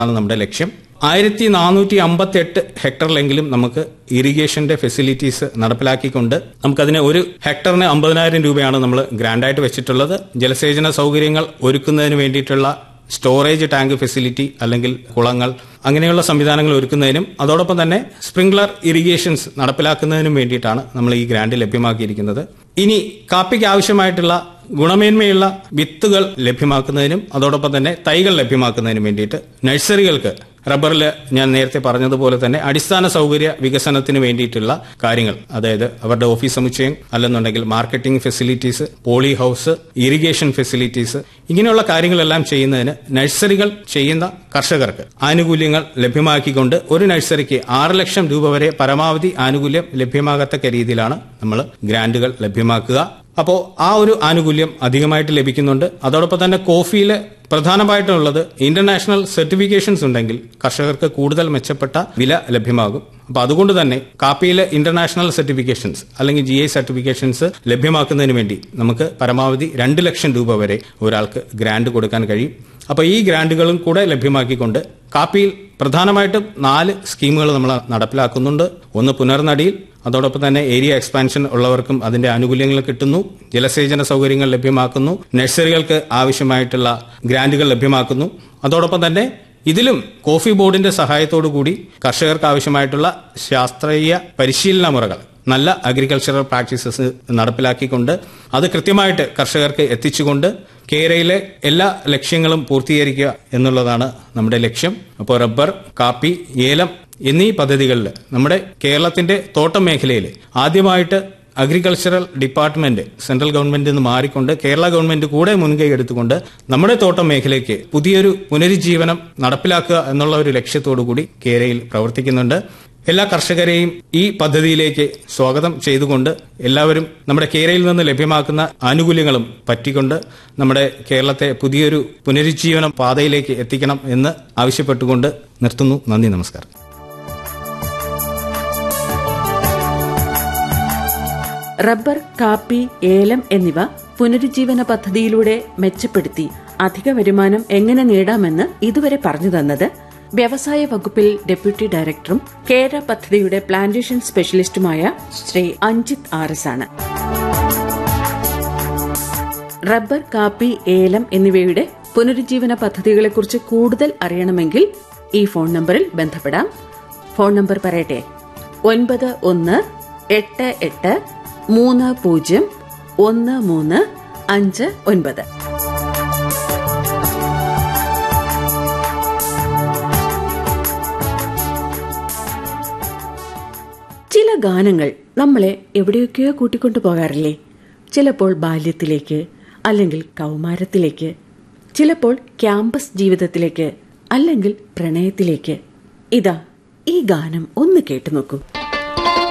ആണ് നമ്മുടെ ലക്ഷ്യം ആയിരത്തി നാനൂറ്റി അമ്പത്തി എട്ട് ഹെക്ടറിലെങ്കിലും നമുക്ക് ഇറിഗേഷന്റെ ഫെസിലിറ്റീസ് നടപ്പിലാക്കിക്കൊണ്ട് നമുക്കതിന് ഒരു ഹെക്ടറിന് അമ്പതിനായിരം രൂപയാണ് നമ്മൾ ഗ്രാൻഡായിട്ട് വെച്ചിട്ടുള്ളത് ജലസേചന സൗകര്യങ്ങൾ ഒരുക്കുന്നതിന് വേണ്ടിയിട്ടുള്ള സ്റ്റോറേജ് ടാങ്ക് ഫെസിലിറ്റി അല്ലെങ്കിൽ കുളങ്ങൾ അങ്ങനെയുള്ള സംവിധാനങ്ങൾ ഒരുക്കുന്നതിനും അതോടൊപ്പം തന്നെ സ്പ്രിംഗ്ലർ ഇറിഗേഷൻസ് നടപ്പിലാക്കുന്നതിനും വേണ്ടിയിട്ടാണ് നമ്മൾ ഈ ഗ്രാന്റ് ലഭ്യമാക്കിയിരിക്കുന്നത് ഇനി കാപ്പിക്ക് ആവശ്യമായിട്ടുള്ള ഗുണമേന്മയുള്ള വിത്തുകൾ ലഭ്യമാക്കുന്നതിനും അതോടൊപ്പം തന്നെ തൈകൾ ലഭ്യമാക്കുന്നതിനും വേണ്ടിയിട്ട് നഴ്സറികൾക്ക് റബ്ബറിൽ ഞാൻ നേരത്തെ പറഞ്ഞതുപോലെ തന്നെ അടിസ്ഥാന സൗകര്യ വികസനത്തിന് വേണ്ടിയിട്ടുള്ള കാര്യങ്ങൾ അതായത് അവരുടെ ഓഫീസ് സമുച്ചയം അല്ലെന്നുണ്ടെങ്കിൽ marketing facilities poly house irrigation facilities ഇങ്ങനെയുള്ള കാര്യങ്ങളെല്ലാം ചെയ്യുന്നതിന് നഴ്സറികൾ ചെയ്യുന്ന കർഷകർക്ക് ആനുകൂല്യങ്ങൾ ലഭ്യമാക്കിക്കൊണ്ട് ഒരു നഴ്സറിക്ക് ആറ് ലക്ഷം രൂപ വരെ പരമാവധി ആനുകൂല്യം ലഭ്യമാകത്തക്ക രീതിയിലാണ് നമ്മൾ ഗ്രാന്റുകൾ ലഭ്യമാക്കുക അപ്പോൾ ആ ഒരു ആനുകൂല്യം അധികമായിട്ട് ലഭിക്കുന്നുണ്ട് അതോടൊപ്പം തന്നെ കോഫിയിൽ പ്രധാനമായിട്ടുള്ളത് ഇന്റർനാഷണൽ സർട്ടിഫിക്കേഷൻസ് ഉണ്ടെങ്കിൽ കർഷകർക്ക് കൂടുതൽ മെച്ചപ്പെട്ട വില ലഭ്യമാകും അപ്പൊ അതുകൊണ്ട് തന്നെ കാപ്പിയിലെ ഇന്റർനാഷണൽ സർട്ടിഫിക്കേഷൻസ് അല്ലെങ്കിൽ ജി ഐ സർട്ടിഫിക്കേഷൻസ് ലഭ്യമാക്കുന്നതിന് വേണ്ടി നമുക്ക് പരമാവധി രണ്ട് ലക്ഷം രൂപ വരെ ഒരാൾക്ക് ഗ്രാന്റ് കൊടുക്കാൻ കഴിയും അപ്പൊ ഈ ഗ്രാന്റുകളും കൂടെ ലഭ്യമാക്കിക്കൊണ്ട് കാപ്പിയിൽ പ്രധാനമായിട്ടും നാല് സ്കീമുകൾ നമ്മൾ നടപ്പിലാക്കുന്നുണ്ട് ഒന്ന് പുനർനടിയിൽ അതോടൊപ്പം തന്നെ ഏരിയ എക്സ്പാൻഷൻ ഉള്ളവർക്കും അതിന്റെ ആനുകൂല്യങ്ങൾ കിട്ടുന്നു ജലസേചന സൗകര്യങ്ങൾ ലഭ്യമാക്കുന്നു നഴ്സറികൾക്ക് ആവശ്യമായിട്ടുള്ള ഗ്രാന്റുകൾ ലഭ്യമാക്കുന്നു അതോടൊപ്പം തന്നെ ഇതിലും കോഫി ബോർഡിന്റെ സഹായത്തോടു കൂടി കർഷകർക്ക് ആവശ്യമായിട്ടുള്ള ശാസ്ത്രീയ പരിശീലന മുറകൾ നല്ല അഗ്രികൾച്ചറൽ പ്രാക്ടീസസ് നടപ്പിലാക്കിക്കൊണ്ട് അത് കൃത്യമായിട്ട് കർഷകർക്ക് എത്തിച്ചുകൊണ്ട് കേരയിലെ എല്ലാ ലക്ഷ്യങ്ങളും പൂർത്തീകരിക്കുക എന്നുള്ളതാണ് നമ്മുടെ ലക്ഷ്യം അപ്പോൾ റബ്ബർ കാപ്പി ഏലം എന്നീ പദ്ധതികളിൽ നമ്മുടെ കേരളത്തിന്റെ തോട്ടം മേഖലയിൽ ആദ്യമായിട്ട് അഗ്രികൾച്ചറൽ ഡിപ്പാർട്ട്മെന്റ് സെൻട്രൽ ഗവൺമെന്റിൽ നിന്ന് മാറിക്കൊണ്ട് കേരള ഗവൺമെന്റ് കൂടെ മുൻകൈ എടുത്തുകൊണ്ട് നമ്മുടെ തോട്ടം മേഖലയ്ക്ക് പുതിയൊരു പുനരുജ്ജീവനം നടപ്പിലാക്കുക എന്നുള്ള ഒരു ലക്ഷ്യത്തോടു കൂടി കേരയിൽ പ്രവർത്തിക്കുന്നുണ്ട് എല്ലാ കർഷകരെയും ഈ പദ്ധതിയിലേക്ക് സ്വാഗതം ചെയ്തുകൊണ്ട് എല്ലാവരും നമ്മുടെ കേരയിൽ നിന്ന് ലഭ്യമാക്കുന്ന ആനുകൂല്യങ്ങളും പറ്റിക്കൊണ്ട് നമ്മുടെ കേരളത്തെ പുതിയൊരു പുനരുജ്ജീവന പാതയിലേക്ക് എത്തിക്കണം എന്ന് ആവശ്യപ്പെട്ടുകൊണ്ട് നിർത്തുന്നു നന്ദി നമസ്കാരം റബ്ബർ കാപ്പി ഏലം എന്നിവ പുനരുജ്ജീവന പദ്ധതിയിലൂടെ മെച്ചപ്പെടുത്തി അധിക വരുമാനം എങ്ങനെ നേടാമെന്ന് ഇതുവരെ പറഞ്ഞു തന്നത് വ്യവസായ വകുപ്പിൽ ഡെപ്യൂട്ടി ഡയറക്ടറും കേര പദ്ധതിയുടെ പ്ലാന്റേഷൻ സ്പെഷ്യലിസ്റ്റുമായ ശ്രീ അഞ്ജിത് ആർ എസ് ആണ് റബ്ബർ കാപ്പി ഏലം എന്നിവയുടെ പുനരുജ്ജീവന പദ്ധതികളെക്കുറിച്ച് കൂടുതൽ അറിയണമെങ്കിൽ ഈ ഫോൺ നമ്പറിൽ ബന്ധപ്പെടാം ഫോൺ നമ്പർ പറയട്ടെ ഒൻപത് ഒന്ന് എട്ട് എട്ട് മൂന്ന് പൂജ്യം ഒന്ന് മൂന്ന് അഞ്ച് ഒൻപത് ചില ഗാനങ്ങൾ നമ്മളെ എവിടെയൊക്കെയോ കൂട്ടിക്കൊണ്ടു പോകാറില്ലേ ചിലപ്പോൾ ബാല്യത്തിലേക്ക് അല്ലെങ്കിൽ കൗമാരത്തിലേക്ക് ചിലപ്പോൾ ക്യാമ്പസ് ജീവിതത്തിലേക്ക് അല്ലെങ്കിൽ പ്രണയത്തിലേക്ക് ഇതാ ഈ ഗാനം ഒന്ന് കേട്ടു നോക്കൂ